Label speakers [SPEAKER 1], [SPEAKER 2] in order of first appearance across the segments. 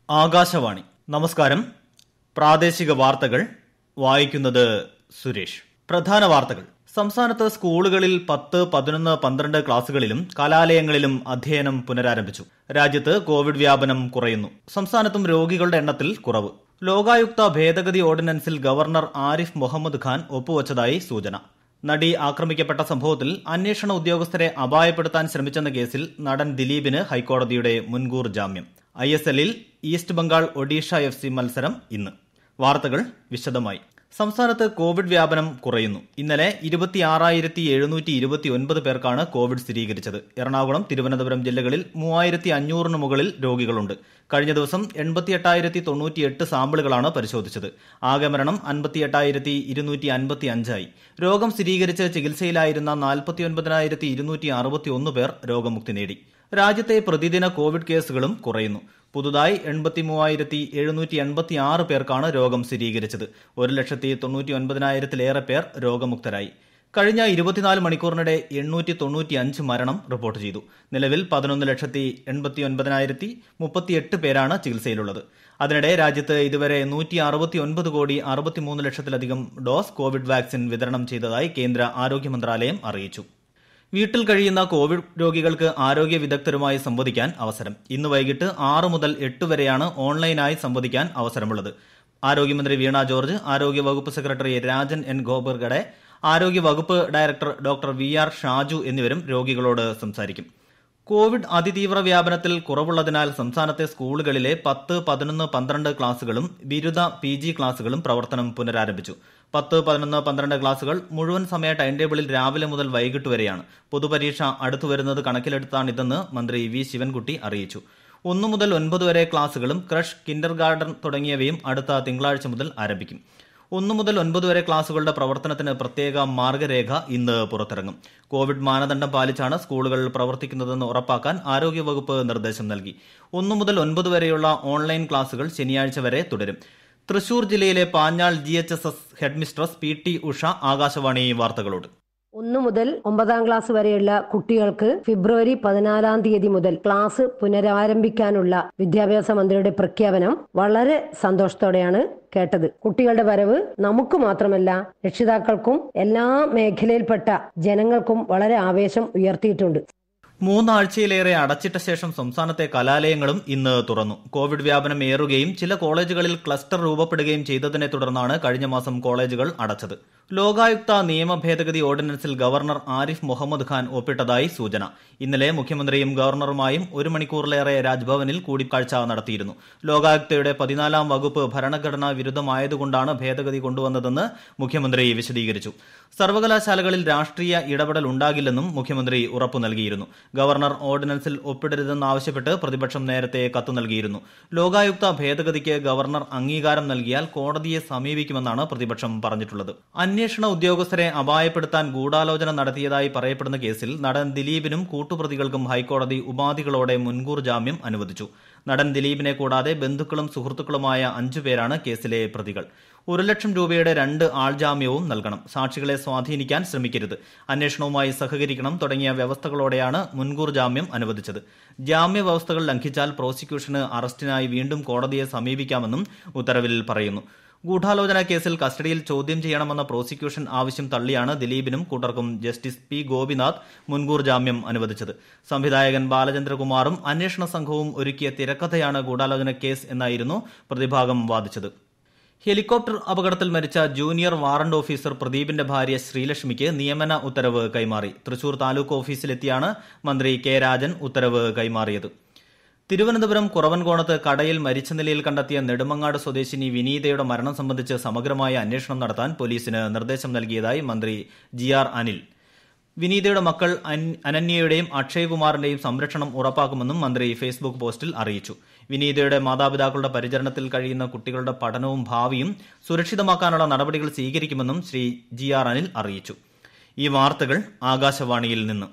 [SPEAKER 1] ആകാശവാണി നമസ്കാരം പ്രാദേശിക വാർത്തകൾ വായിക്കുന്നത് സുരേഷ് പ്രധാന വാർത്തകൾ സംസ്ഥാനത്ത് സ്കൂളുകളിൽ പത്ത് പതിനൊന്ന് പന്ത്രണ്ട് ക്ലാസുകളിലും കലാലയങ്ങളിലും അധ്യയനം പുനരാരംഭിച്ചു രാജ്യത്ത് കോവിഡ് വ്യാപനം കുറയുന്നു സംസ്ഥാനത്തും രോഗികളുടെ എണ്ണത്തിൽ കുറവ് ലോകായുക്ത ഭേദഗതി ഓർഡിനൻസിൽ ഗവർണർ ആരിഫ് മുഹമ്മദ് ഖാൻ ഒപ്പുവച്ചതായി സൂചന നടി ആക്രമിക്കപ്പെട്ട സംഭവത്തിൽ അന്വേഷണ ഉദ്യോഗസ്ഥരെ അപായപ്പെടുത്താൻ ശ്രമിച്ചെന്ന കേസിൽ നടൻ ദിലീപിന് ഹൈക്കോടതിയുടെ മുൻകൂർ ജാമ്യം ഐ എസ് എല്ലിൽ east Bengal Odisha F C മത്സരം ഇന്ന് വാർത്തകൾ വിശദമായി സംസ്ഥാനത്ത് കോവിഡ് വ്യാപനം കുറയുന്നു ഇന്നലെ ഇരുപത്തിയാറായിരത്തി എഴുന്നൂറ്റി ഇരുപത്തി ഒൻപത് പേർക്കാണ് കോവിഡ് സ്ഥിരീകരിച്ചത് എറണാകുളം തിരുവനന്തപുരം ജില്ലകളിൽ മൂവായിരത്തി അഞ്ഞൂറിന് മുകളിൽ രോഗികളുണ്ട് കഴിഞ്ഞ ദിവസം എൺപത്തി എട്ടായിരത്തി തൊണ്ണൂറ്റി എട്ട് സാമ്പിളുകളാണ് പരിശോധിച്ചത് ആകെ മരണം അൻപത്തി എട്ടായിരത്തി ഇരുന്നൂറ്റി അൻപത്തി അഞ്ചായി രോഗം സ്ഥിരീകരിച്ച് ചികിത്സയിലായിരുന്ന നാൽപ്പത്തി ഒൻപതിനായിരത്തി ഇരുന്നൂറ്റി അറുപത്തി ഒന്ന് പേർ രോഗമുക്തി നേടി രാജ്യത്തെ പ്രതിദിന കോവിഡ് കേസുകളും കുറയുന്നു പുതുതായി എൺപത്തി മൂവായിരത്തി എഴുന്നൂറ്റി എൺപത്തി ആറ് പേർക്കാണ് രോഗം സ്ഥിരീകരിച്ചത് ഒരു ലക്ഷത്തി തൊണ്ണൂറ്റി ഒൻപതിനായിരത്തിലേറെ പേർ രോഗമുക്തരായി കഴിഞ്ഞ ഇരുപത്തിനാല് മണിക്കൂറിനിടെ എണ്ണൂറ്റി തൊണ്ണൂറ്റി അഞ്ച് മരണം റിപ്പോർട്ട് ചെയ്തു നിലവിൽ പതിനൊന്ന് ലക്ഷത്തി എൺപത്തി ഒൻപതിനായിരത്തി മുപ്പത്തിയെട്ട് പേരാണ് ചികിത്സയിലുള്ളത് അതിനിടെ രാജ്യത്ത് ഇതുവരെ നൂറ്റി അറുപത്തി ഒൻപത് കോടി അറുപത്തിമൂന്ന് ലക്ഷത്തിലധികം ഡോസ് കോവിഡ് വാക്സിൻ വിതരണം ചെയ്തതായി കേന്ദ്ര ആരോഗ്യ മന്ത്രാലയം അറിയിച്ചു വീട്ടിൽ കഴിയുന്ന കോവിഡ് രോഗികൾക്ക് ആരോഗ്യ വിദഗ്ധരുമായി സംവദിക്കാൻ അവസരം ഇന്ന് വൈകിട്ട് ആറ് മുതൽ എട്ട് വരെയാണ് ഓൺലൈനായി സംവദിക്കാൻ അവസരമുള്ളത് ആരോഗ്യമന്ത്രി വീണ ജോർജ് ആരോഗ്യ വകുപ്പ് സെക്രട്ടറി രാജൻ എൻ ഗോബർഗഡെ ആരോഗ്യ വകുപ്പ് director doctor V R Shaju എന്നിവരും രോഗികളോട് സംസാരിക്കും കോവിഡ് അതിതീവ്ര വ്യാപനത്തിൽ കുറവുള്ളതിനാൽ സംസ്ഥാനത്തെ സ്കൂളുകളിലെ പത്ത് പതിനൊന്ന് പന്ത്രണ്ട് ക്ലാസുകളും ബിരുദ പി ജി ക്ലാസുകളും പ്രവർത്തനം പുനരാരംഭിച്ചു പത്ത് പതിനൊന്ന് പന്ത്രണ്ട് ക്ലാസുകൾ മുഴുവൻ സമയ ടൈം ടേബിളിൽ രാവിലെ മുതൽ വൈകിട്ട് വരെയാണ് പൊതുപരീക്ഷ അടുത്തു വരുന്നത് കണക്കിലെടുത്താണിതെന്ന് മന്ത്രി വി ശിവൻകുട്ടി അറിയിച്ചു ഒന്നു മുതൽ ഒൻപത് വരെ ക്ലാസുകളും ക്രഷ് കിൻഡർ ഗാർഡൻ തുടങ്ങിയവയും അടുത്ത തിങ്കളാഴ്ച മുതൽ ആരംഭിക്കും ഒന്നു മുതൽ ഒൻപത് വരെ ക്ലാസുകളുടെ പ്രവർത്തനത്തിന് പ്രത്യേക മാർഗരേഖ ഇന്ന് പുറത്തിറങ്ങും കോവിഡ് മാനദണ്ഡം പാലിച്ചാണ് സ്കൂളുകൾ പ്രവർത്തിക്കുന്നതെന്ന് ഉറപ്പാക്കാൻ ആരോഗ്യവകുപ്പ് നിർദ്ദേശം നൽകി ഒന്നു മുതൽ ഒൻപത് വരെയുള്ള ഓൺലൈൻ ക്ലാസുകൾ ശനിയാഴ്ച വരെ തുടരും തൃശൂർ ജില്ലയിലെ Panjal G H S S headmistress P T Usha Akashvani വാർത്തകളോട്
[SPEAKER 2] ഒന്നു മുതൽ ഒമ്പതാം ക്ലാസ് വരെയുള്ള കുട്ടികൾക്ക് ഫെബ്രുവരി പതിനാലാം തീയതി മുതൽ ക്ലാസ് പുനരാരംഭിക്കാനുള്ള വിദ്യാഭ്യാസ മന്ത്രിയുടെ പ്രഖ്യാപനം വളരെ സന്തോഷത്തോടെയാണ് കേട്ടത് കുട്ടികളുടെ വരവ് നമുക്ക് മാത്രമല്ല രക്ഷിതാക്കൾക്കും എല്ലാ മേഖലയിൽപ്പെട്ട ജനങ്ങൾക്കും വളരെ ആവേശം ഉയർത്തിയിട്ടുണ്ട്
[SPEAKER 1] മൂന്നാഴ്ചയിലേറെ അടച്ചിട്ട ശേഷം സംസ്ഥാനത്തെ കലാലയങ്ങളും ഇന്ന് തുറന്നു കോവിഡ് വ്യാപനം ഏറുകയും ചില കോളേജുകളിൽ ക്ലസ്റ്റർ രൂപപ്പെടുകയും ചെയ്തതിനെ തുടർന്നാണ് കഴിഞ്ഞ മാസം കോളേജുകൾ അടച്ചത് ലോകായുക്ത നിയമ ഭേദഗതി ഓർഡിനൻസിൽ ഗവർണർ ആരിഫ് മുഹമ്മദ് ഖാൻ ഒപ്പിട്ടതായി സൂചന ഇന്നലെ മുഖ്യമന്ത്രിയും ഗവർണറുമായും ഒരു മണിക്കൂറിലേറെ രാജ്ഭവനിൽ കൂടിക്കാഴ്ച നടത്തിയിരുന്നു ലോകായുക്തയുടെ പതിനാലാം വകുപ്പ് ഭരണഘടനാ വിരുദ്ധമായതുകൊണ്ടാണ് ഭേദഗതി കൊണ്ടുവന്നതെന്ന് മുഖ്യമന്ത്രി വിശദീകരിച്ചു സർവകലാശാലകളിൽ രാഷ്ട്രീയ ഇടപെടൽ ഉണ്ടാകില്ലെന്നും മുഖ്യമന്ത്രി ഉറപ്പു നൽകിയിരുന്നു ഗവർണർ ഓർഡിനൻസിൽ ഒപ്പിടരുതെന്നാവശ്യപ്പെട്ട് പ്രതിപക്ഷം നേരത്തെ കത്ത് നൽകിയിരുന്നു ലോകായുക്ത ഭേദഗതിക്ക് ഗവർണർ അംഗീകാരം നൽകിയാൽ കോടതിയെ സമീപിക്കുമെന്നാണ് പ്രതിപക്ഷം പറഞ്ഞിട്ടുള്ളത് അന്വേഷണ ഉദ്യോഗസ്ഥരെ അപായപ്പെടുത്താൻ ഗൂഢാലോചന നടത്തിയതായി പറയപ്പെടുന്ന കേസിൽ നടൻ ദിലീപിനും കൂട്ടുപ്രതികൾക്കും ഹൈക്കോടതി ഉപാധികളോടെ മുൻകൂർ ജാമ്യം അനുവദിച്ചു നടൻ ദിലീപിനെ കൂടാതെ ബന്ധുക്കളും സുഹൃത്തുക്കളുമായ അഞ്ചു പേരാണ് കേസിലെ പ്രതികൾ ഒരു ലക്ഷം രൂപയുടെ രണ്ട് ആൾജാമ്യവും നൽകണം സാക്ഷികളെ സ്വാധീനിക്കാൻ ശ്രമിക്കരുത് അന്വേഷണവുമായി സഹകരിക്കണം തുടങ്ങിയ വ്യവസ്ഥകളോടെയാണ് മുൻകൂർ ജാമ്യം അനുവദിച്ചത് ജാമ്യ വ്യവസ്ഥകൾ ലംഘിച്ചാൽ പ്രോസിക്യൂഷന് അറസ്റ്റിനായി വീണ്ടും കോടതിയെ സമീപിക്കാമെന്നും ഉത്തരവിൽ പറയുന്നു ഗൂഢാലോചന കേസിൽ കസ്റ്റഡിയിൽ ചോദ്യം ചെയ്യണമെന്ന പ്രോസിക്യൂഷൻ ആവശ്യം തള്ളിയാണ് ദിലീപിനും കൂട്ടർക്കും ജസ്റ്റിസ് പി ഗോപിനാഥ് മുൻകൂർ ജാമ്യം അനുവദിച്ചത് സംവിധായകൻ ബാലചന്ദ്രകുമാറും അന്വേഷണ സംഘവും ഒരുക്കിയ തിരക്കഥയാണ് ഗൂഢാലോചന കേസ് എന്നായിരുന്നു പ്രതിഭാഗം വാദിച്ചത് ഹെലികോപ്റ്റർ അപകടത്തിൽ മരിച്ച ജൂനിയർ വാറന്റ് ഓഫീസർ പ്രദീപിന്റെ ഭാര്യ ശ്രീലക്ഷ്മിക്ക് നിയമന ഉത്തരവ് കൈമാറി തൃശൂർ താലൂക്ക് ഓഫീസിലെത്തിയാണ് മന്ത്രി കെ രാജൻ ഉത്തരവ് കൈമാറിയത് തിരുവനന്തപുരം കുറവൻകോണത്ത് കടയിൽ മരിച്ച നിലയിൽ കണ്ടെത്തിയ നെടുമങ്ങാട് സ്വദേശിനി വിനീതയുടെ മരണം സംബന്ധിച്ച് സമഗ്രമായ അന്വേഷണം നടത്താൻ പോലീസിന് നിർദ്ദേശം നൽകിയതായി മന്ത്രി ജി ആർ അനിൽ വിനീതയുടെ മക്കൾ അനന്യയുടെയും അക്ഷയ്കുമാറിന്റെയും സംരക്ഷണം ഉറപ്പാക്കുമെന്നും മന്ത്രി ഫേസ്ബുക്ക് പോസ്റ്റിൽ അറിയിച്ചു വിനീതയുടെ മാതാപിതാക്കളുടെ പരിചരണത്തിൽ കഴിയുന്ന കുട്ടികളുടെ പഠനവും ഭാവിയും സുരക്ഷിതമാക്കാനുള്ള നടപടികൾ സ്വീകരിക്കുമെന്നും ശ്രീ ജി ആർ അനിൽ അറിയിച്ചു ഈ വാർത്തകൾ ആകാശവാണിയിൽ നിന്ന്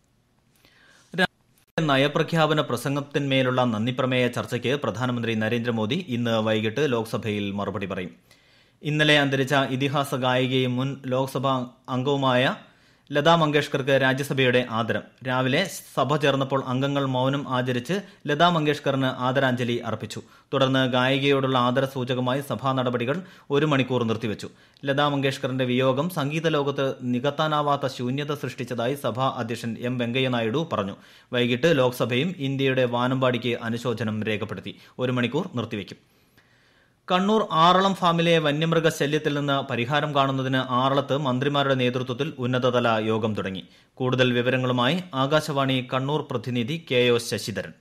[SPEAKER 1] നയപ്രഖ്യാപന പ്രസംഗത്തിന്മേലുള്ള നന്ദിപ്രമേയ ചർച്ചയ്ക്ക് പ്രധാനമന്ത്രി നരേന്ദ്രമോദി ഇന്ന് വൈകിട്ട് ലോക്സഭയിൽ മറുപടി പറയും ഇന്നലെ അന്തരിച്ച ഇതിഹാസ ഗായികയും മുൻ ലോക്സഭാ അംഗവുമായ ലതാ മങ്കേഷ്കർക്ക് രാജ്യസഭയുടെ ആദരം രാവിലെ സഭ ചേർന്നപ്പോൾ അംഗങ്ങൾ മൌനം ആചരിച്ച് ലതാ മങ്കേഷ്കറിന് ആദരാഞ്ജലി അർപ്പിച്ചു തുടർന്ന് ഗായികയോടുള്ള ആദര സൂചകമായി സഭാ നടപടികൾ ഒരു മണിക്കൂർ നിർത്തിവച്ചു ലതാ മങ്കേഷ്കറിന്റെ വിയോഗം സംഗീത ലോകത്ത് നികത്താനാവാത്ത ശൂന്യത സൃഷ്ടിച്ചതായി സഭാ അധ്യക്ഷൻ എം വെങ്കയ്യനായിഡു പറഞ്ഞു വൈകിട്ട് ലോക്സഭയും ഇന്ത്യയുടെ വാനമ്പാടിക്ക് അനുശോചനം രേഖപ്പെടുത്തി ഒരു മണിക്കൂർ നിർത്തിവെക്കും കണ്ണൂർ ആറളം ഫാമിലെ വന്യമൃഗ ശല്യത്തിൽ നിന്ന് പരിഹാരം കാണുന്നതിന് ആറളത്ത് മന്ത്രിമാരുടെ നേതൃത്വത്തിൽ ഉന്നതതല യോഗം തുടങ്ങി കൂടുതൽ വിവരങ്ങളുമായി ആകാശവാണി കണ്ണൂർ പ്രതിനിധി കെ ഒ ശശിധരൻ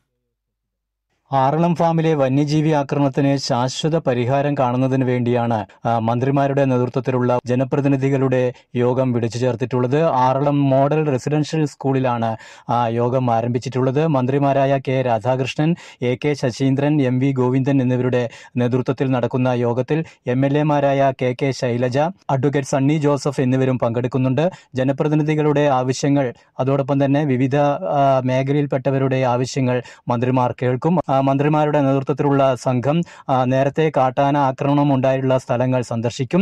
[SPEAKER 3] ആറളം ഫാമിലെ വന്യജീവി ആക്രമണത്തിന് ശാശ്വത പരിഹാരം കാണുന്നതിന് വേണ്ടിയാണ് ആ, മന്ത്രിമാരുടെ നേതൃത്വത്തിലുള്ള ജനപ്രതിനിധികളുടെ യോഗം വിളിച്ചു ചേർത്തിട്ടുള്ളത് ആറളം മോഡൽ റെസിഡൻഷ്യൽ സ്കൂളിലാണ് ആ യോഗം ആരംഭിച്ചിട്ടുള്ളത് മന്ത്രിമാരായ K Radhakrishnan A K Saseendran M V Govindan എന്നിവരുടെ നേതൃത്വത്തിൽ നടക്കുന്ന യോഗത്തിൽ എം എൽ എമാരായ K K Shailaja advocate Sunny Joseph എന്നിവരും പങ്കെടുക്കുന്നുണ്ട് ജനപ്രതിനിധികളുടെ ആവശ്യങ്ങൾ അതോടൊപ്പം തന്നെ വിവിധ ആ, മേഖലയിൽപ്പെട്ടവരുടെ ആവശ്യങ്ങൾ മന്ത്രിമാർ കേൾക്കും ആ, മന്ത്രിമാരുടെ നേതൃത്വത്തിലുള്ള സംഘം ആ, നേരത്തെ കാട്ടാന ആക്രമണം ഉണ്ടായിട്ടുള്ള സ്ഥലങ്ങൾ സന്ദർശിക്കും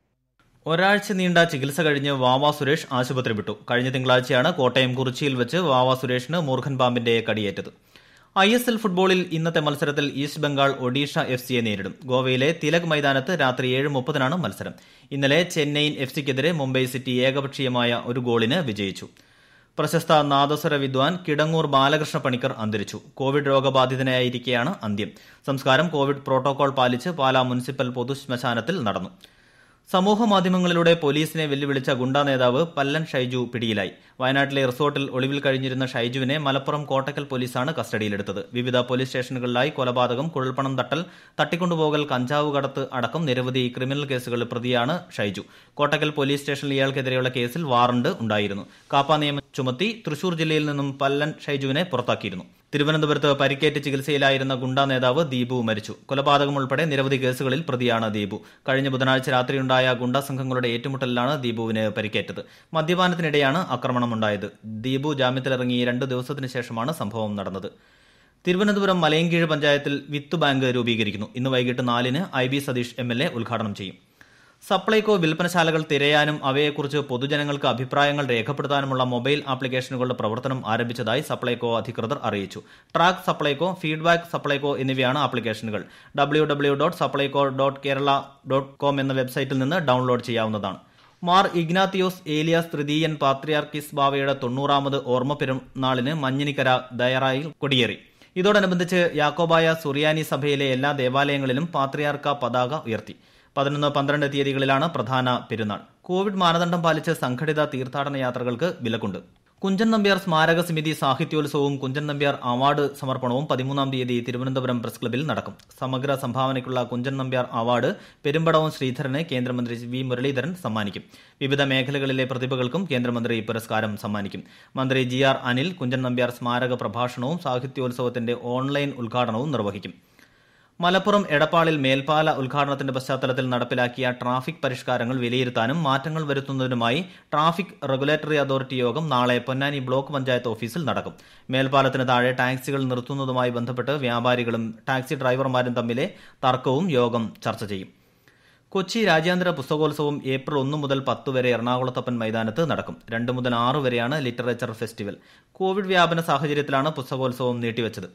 [SPEAKER 1] ഒരാഴ്ച നീണ്ട ചികിത്സ കഴിഞ്ഞ് വാവ സുരേഷ് ആശുപത്രി വിട്ടു കഴിഞ്ഞ തിങ്കളാഴ്ചയാണ് കോട്ടയം കുറിച്ചിയിൽ വെച്ച് വാവ സുരേഷിന് മൂർഖൻ പാമ്പിന്റെ കടിയേറ്റത് ഐ എസ് എൽ ഫുട്ബോളിൽ ഇന്നത്തെ മത്സരത്തിൽ ഈസ്റ്റ് ബംഗാൾ ഒഡീഷ എഫ് സിയെ നേരിടും ഗോവയിലെ തിലക് മൈതാനത്ത് രാത്രി ഏഴ് മുപ്പതിനാണ് മത്സരം ഇന്നലെ ചെന്നൈയിൻ എഫ് സിക്കെതിരെ മുംബൈ സിറ്റി ഏകപക്ഷീയമായ ഒരു ഗോളിന് വിജയിച്ചു പ്രശസ്ത നാദസ്വര വിദ്വാൻ കിടങ്ങൂർ ബാലകൃഷ്ണ പണിക്കർ അന്തരിച്ചു കോവിഡ് രോഗബാധിതനായിരിക്കെയാണ് അന്ത്യം സംസ്കാരം കോവിഡ് പ്രോട്ടോകോൾ പാലിച്ച് പാലാ മുനിസിപ്പൽ പൊതുശ്മശാനത്തിൽ നടന്നു സമൂഹ മാധ്യമങ്ങളിലൂടെ പോലീസിനെ വെല്ലുവിളിച്ച ഗുണ്ടാ നേതാവ് പല്ലൻ ഷൈജു പിടിയിലായി വയനാട്ടിലെ റിസോർട്ടിൽ ഒളിവിൽ കഴിഞ്ഞിരുന്ന ഷൈജുവിനെ മലപ്പുറം കോട്ടക്കൽ പോലീസാണ് കസ്റ്റഡിയിലെടുത്തത് വിവിധ പോലീസ് സ്റ്റേഷനുകളിലായി കൊലപാതകം കുഴൽപ്പണം തട്ടൽ തട്ടിക്കൊണ്ടുപോകൽ കഞ്ചാവ് കടത്ത് അടക്കം നിരവധി ക്രിമിനൽ കേസുകളിൽ പ്രതിയാണ് ഷൈജു കോട്ടക്കൽ പോലീസ് സ്റ്റേഷനിൽ ഇയാൾക്കെതിരെയുള്ള കേസിൽ വാറണ്ട് ഉണ്ടായിരുന്നു കാപ്പ നിയമം ചുമത്തി തൃശൂർ ജില്ലയിൽ നിന്നും പല്ലൻ ഷൈജുവിനെ പുറത്താക്കിയിരുന്നു തിരുവനന്തപുരത്ത് പരിക്കേറ്റ് ചികിത്സയിലായിരുന്ന ഗുണ്ടാ നേതാവ് ദീപു മരിച്ചു കൊലപാതകം ഉൾപ്പെടെ നിരവധി കേസുകളിൽ പ്രതിയാണ് ദീപു കഴിഞ്ഞ ബുധനാഴ്ച രാത്രിയുണ്ടായ ഗുണ്ടാ സംഘങ്ങളുടെ ഏറ്റുമുട്ടലിലാണ് ദീപുവിന് പരിക്കേറ്റത് മദ്യപാനത്തിനിടെയാണ് ആക്രമണമുണ്ടായത് ദീപു ജാമ്യത്തിലിറങ്ങി രണ്ടു ദിവസത്തിനു ശേഷമാണ് സംഭവം നടന്നത് തിരുവനന്തപുരം മലയൻകീഴ് പഞ്ചായത്തിൽ വിത്ത് ബാങ്ക് രൂപീകരിക്കുന്നു ഇന്ന് വൈകിട്ട് നാലിന് I B Satheesh M L A ഉദ്ഘാടനം ചെയ്യും സപ്ലൈകോ വിൽപ്പനശാലകൾ തിരയാനും അവയെക്കുറിച്ച് പൊതുജനങ്ങൾക്ക് അഭിപ്രായങ്ങൾ രേഖപ്പെടുത്താനുമുള്ള മൊബൈൽ ആപ്ലിക്കേഷനുകളുടെ പ്രവർത്തനം ആരംഭിച്ചതായി സപ്ലൈകോ അധികൃതർ അറിയിച്ചു ട്രാക്ക് സപ്ലൈകോ ഫീഡ്ബാക്ക് സപ്ലൈകോ എന്നിവയാണ് ആപ്ലിക്കേഷനുകൾ W W dot Supplyco dot Kerala dot com എന്ന വെബ്സൈറ്റിൽ നിന്ന് ഡൗൺലോഡ് ചെയ്യാവുന്നതാണ് മാർ ഇഗ്നാത്തിയോസ് ഏലിയാസ് തൃതീയൻ പാത്രിയാർക്കിസ് ബാവയുടെ തൊണ്ണൂറാമത് ഓർമ്മ പെരുന്നാളിന് മഞ്ഞിനിക്കര ദയറായിൽ കൊടിയേറി ഇതോടനുബന്ധിച്ച് യാക്കോബായ സുറിയാനി സഭയിലെ എല്ലാ ദേവാലയങ്ങളിലും പാത്രിയാർക്ക പതാക ഉയർത്തി പതിനൊന്ന് പന്ത്രണ്ട് തീയതികളിലാണ് പ്രധാന പെരുന്നാൾ കോവിഡ് മാനദണ്ഡം പാലിച്ച് സംഘടിത തീർത്ഥാടന യാത്രകൾക്ക് വിലക്കുണ്ട് കുഞ്ചൻ നമ്പ്യാർ സ്മാരക സമിതി സാഹിത്യോത്സവവും കുഞ്ചൻ നമ്പ്യാർ അവാർഡ് സമർപ്പണവും പതിമൂന്നാം തീയതി തിരുവനന്തപുരം പ്രസ് ക്ലബിൽ നടക്കും സമഗ്ര സംഭാവനയ്ക്കുള്ള കുഞ്ചൻ നമ്പ്യാർ അവാർഡ് പെരുമ്പടവം ശ്രീധരന് കേന്ദ്രമന്ത്രി വി മുരളീധരൻ സമ്മാനിക്കും വിവിധ മേഖലകളിലെ പ്രതിഭകൾക്കും കേന്ദ്രമന്ത്രി പുരസ്കാരം സമ്മാനിക്കും മന്ത്രി ജി ആർ അനിൽ കുഞ്ചൻ നമ്പ്യാർ സ്മാരക പ്രഭാഷണവും സാഹിത്യോത്സവത്തിന്റെ ഓൺലൈൻ ഉദ്ഘാടനവും നിർവഹിക്കും മലപ്പുറം എടപ്പാളിൽ മേൽപ്പാല ഉദ്ഘാടനത്തിന്റെ പശ്ചാത്തലത്തിൽ നടപ്പിലാക്കിയ ട്രാഫിക് പരിഷ്കാരങ്ങൾ വിലയിരുത്താനും മാറ്റങ്ങൾ വരുത്തുന്നതിനുമായി ട്രാഫിക് റെഗുലേറ്ററി അതോറിറ്റി യോഗം നാളെ പൊന്നാനി ബ്ലോക്ക് പഞ്ചായത്ത് ഓഫീസിൽ നടക്കും മേൽപ്പാലത്തിന് താഴെ ടാക്സികൾ നിർത്തുന്നതുമായി ബന്ധപ്പെട്ട് വ്യാപാരികളും ടാക്സി ഡ്രൈവർമാരും തമ്മിലെ തർക്കവും യോഗം ചർച്ച ചെയ്യും കൊച്ചി രാജ്യാന്തര പുസ്തകോത്സവം ഏപ്രിൽ ഒന്ന് മുതൽ പത്ത് വരെ എറണാകുളത്തപ്പൻ മൈതാനത്ത് നടക്കും രണ്ട് മുതൽ ആറ് വരെയാണ് ലിറ്ററേച്ചർ ഫെസ്റ്റിവൽ കോവിഡ് വ്യാപന സാഹചര്യത്തിലാണ് പുസ്തകോത്സവം നീട്ടിവച്ചത്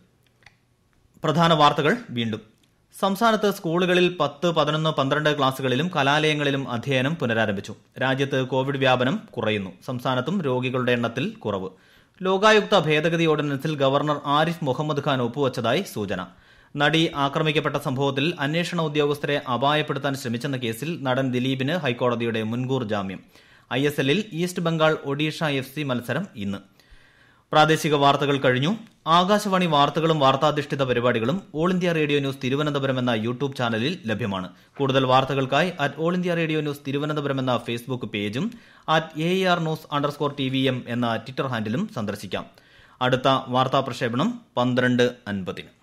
[SPEAKER 1] പ്രധാന വാർത്തകൾ വീണ്ടും സംസ്ഥാനത്ത് സ്കൂളുകളിൽ പത്ത് പതിനൊന്ന് പന്ത്രണ്ട് ക്ലാസുകളിലും കലാലയങ്ങളിലും അധ്യയനം പുനരാരംഭിച്ചു രാജ്യത്ത് കോവിഡ് വ്യാപനം കുറയുന്നു സംസ്ഥാനത്തും രോഗികളുടെ എണ്ണത്തിൽ കുറവ് ലോകായുക്ത ഭേദഗതി ഓർഡിനൻസിൽ ഗവർണർ ആരിഫ് മുഹമ്മദ് ഖാൻ ഒപ്പുവച്ചതായി സൂചന നടി ആക്രമിക്കപ്പെട്ട സംഭവത്തിൽ അന്വേഷണ ഉദ്യോഗസ്ഥരെ അപായപ്പെടുത്താൻ ശ്രമിച്ചെന്ന കേസിൽ നടൻ ദിലീപിന് ഹൈക്കോടതിയുടെ മുൻകൂർ ജാമ്യം ഐ എസ് എല്ലിൽ east Bengal Odisha F C മത്സരം ഇന്ന് പ്രാദേശിക വാർത്തകൾ കഴിഞ്ഞു ആകാശവാണി വാർത്തകളും വാർത്താധിഷ്ഠിത പരിപാടികളും all India radio news Thiruvananthapuram എന്ന യൂട്യൂബ് ചാനലിൽ ലഭ്യമാണ് കൂടുതൽ വാർത്തകൾക്കായി at all India radio news Thiruvananthapuram എന്ന ഫേസ്ബുക്ക് പേജും at A R news underscore T V M എന്ന ട്വിറ്റർ ഹാൻഡിലും സന്ദർശിക്കാം അടുത്ത വാർത്താ പ്രക്ഷേപണം പന്ത്രണ്ട് അൻപതിന്